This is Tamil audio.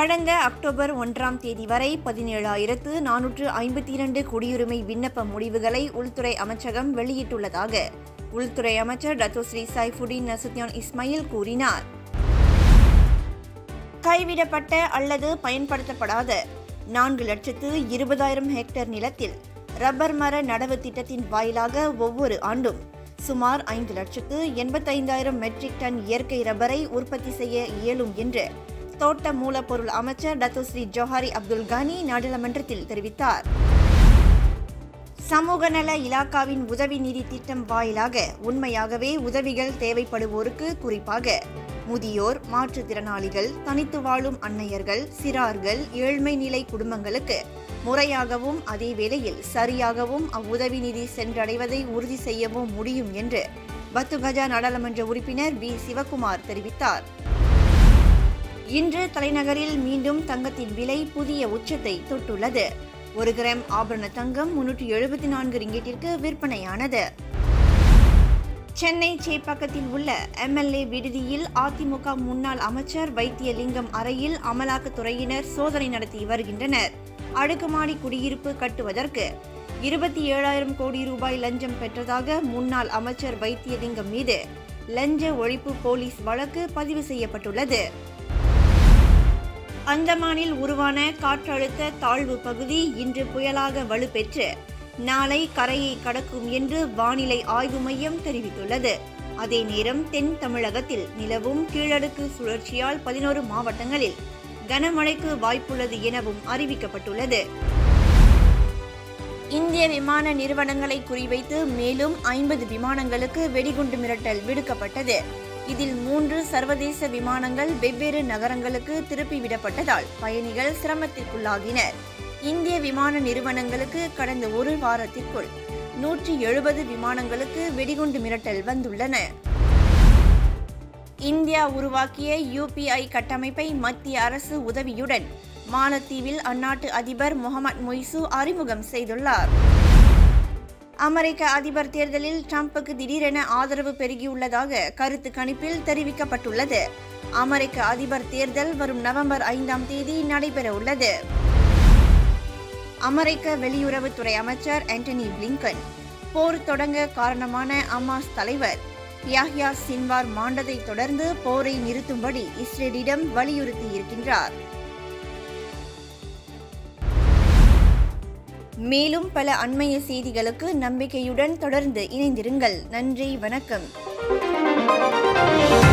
கடந்த அக்டோபர் ஒன்றாம் தேதி வரை பதினேழாயிரத்து நானூற்று ஐம்பத்தி இரண்டு குடியுரிமை விண்ணப்ப முடிவுகளை உள்துறை அமைச்சகம் வெளியிட்டுள்ளதாக உள்துறை அமைச்சர் டத்தோஸ்ரீ சைஃபுடின் நசுத்யான் இஸ்மாயில் கூறினார் கைவிடப்பட்ட அல்லது பயன்படுத்தப்படாத நான்கு லட்சத்து இருபதாயிரம் ஹெக்டேர் நிலத்தில் ரப்பர் மர நடவு திட்டத்தின் வாயிலாக ஒவ்வொரு ஆண்டும் சுமார் ஐந்து லட்சத்து எண்பத்தைந்தாயிரம் மெட்ரிக் டன் இயற்கை ரப்பரை உற்பத்தி செய்ய இயலும் என்று தோட்ட மூலப்பொருள் அமைச்சர் டத்தோஸ்ரீ ஜோஹாரி அப்துல் கானி நாடாளுமன்றத்தில் தெரிவித்தார் சமூக நல இலாக்காவின் உதவி நிதி திட்டம் வாயிலாக உண்மையாகவே உதவிகள் தேவைப்படுவோருக்கு குறிப்பாக முதியோர் மாற்றுத்திறனாளிகள் தனித்து வாழும் அன்னையர்கள் சிறார்கள் ஏழ்மை நிலை குடும்பங்களுக்கு முறையாகவும் அதே வேளையில் சரியாகவும் அவ்வுதவி நிதி சென்றடைவதை உறுதி செய்யவும் முடியும் என்று பத்துகஜா நாடாளுமன்ற உறுப்பினர் வி சிவகுமார் தெரிவித்தார் இன்று தலைநகரில் மீண்டும் தங்கத்தின் விலை புதிய உச்சத்தை தொட்டுள்ளது ஒரு கிராம் ஆபரண தங்கம் முன்னூற்றி எழுபத்தி நான்கு ரிங்கெட்டிற்கு விற்பனையானது சென்னை சேப்பாக்கத்தில் உள்ள எம்எல்ஏ விடுதியில் அதிமுக முன்னாள் அமைச்சர் வைத்தியலிங்கம் அறையில் அமலாக்கத்துறையினர் சோதனை நடத்தி வருகின்றனர் அடுக்குமாடி குடியிருப்பு கட்டுவதற்கு இருபத்தி ஏழாயிரம் கோடி ரூபாய் லஞ்சம் பெற்றதாக முன்னாள் அமைச்சர் வைத்தியலிங்கம் மீது லஞ்ச ஒழிப்பு போலீஸ் வழக்கு பதிவு செய்யப்பட்டுள்ளது அந்தமானில் உருவான காற்றழுத்த தாழ்வு பகுதி இன்று புயலாக வலுப்பெற்று நாளை கரையை கடக்கும் என்று வானிலை ஆய்வு மையம் தெரிவித்துள்ளது அதே நேரம் தென் தமிழகத்தில் நிலவும் கீழடுக்கு சுழற்சியால் பதினோரு மாவட்டங்களில் கனமழைக்கு வாய்ப்புள்ளது எனவும் அறிவிக்கப்பட்டுள்ளது இந்திய விமான நிறுவனங்களை குறிவைத்து மேலும் ஐம்பது விமானங்களுக்கு வெடிகுண்டு மிரட்டல் விடுக்கப்பட்டது இதில் மூன்று சர்வதேச விமானங்கள் வெவ்வேறு நகரங்களுக்கு திருப்பிவிடப்பட்டதால் பயணிகள் சிரமத்திற்குள்ளாகினர் இந்திய விமான நிறுவனங்களுக்கு கடந்த ஒரு வாரத்திற்குள் நூற்றி எழுபது விமானங்களுக்கு வெடிகுண்டு மிரட்டல் வந்துள்ளன இந்தியா உருவாக்கிய யூபிஐ கட்டமைப்பை மத்திய அரசு உதவியுடன் மாலத்தீவில் அந்நாட்டு அதிபர் முகமது மொய்சு அறிமுகம் செய்துள்ளார் அமெரிக்க அதிபர் தேர்தலில் ட்ரம்புக்கு திடீரென ஆதரவு பெருகியுள்ளதாக கருத்து கணிப்பில் தெரிவிக்கப்பட்டுள்ளது அமெரிக்க அதிபர் தேர்தல் வரும் நவம்பர் ஐந்தாம் தேதி நடைபெற உள்ளது அமெரிக்க வெளியுறவுத்துறை அமைச்சர் ஆண்டனி பிளிங்கன் போர் தொடங்க காரணமான அமாஸ் தலைவர் யாஹ்யா சின்வார் மாண்டதை தொடர்ந்து போரை நிறுத்தும்படி இஸ்ரேலிடம் வலியுறுத்தியிருக்கின்றார் மேலும் பல அண்மைய செய்திகளுக்கு நம்பிக்கையுடன் தொடர்ந்து இணைந்திருங்கள் நன்றி வணக்கம்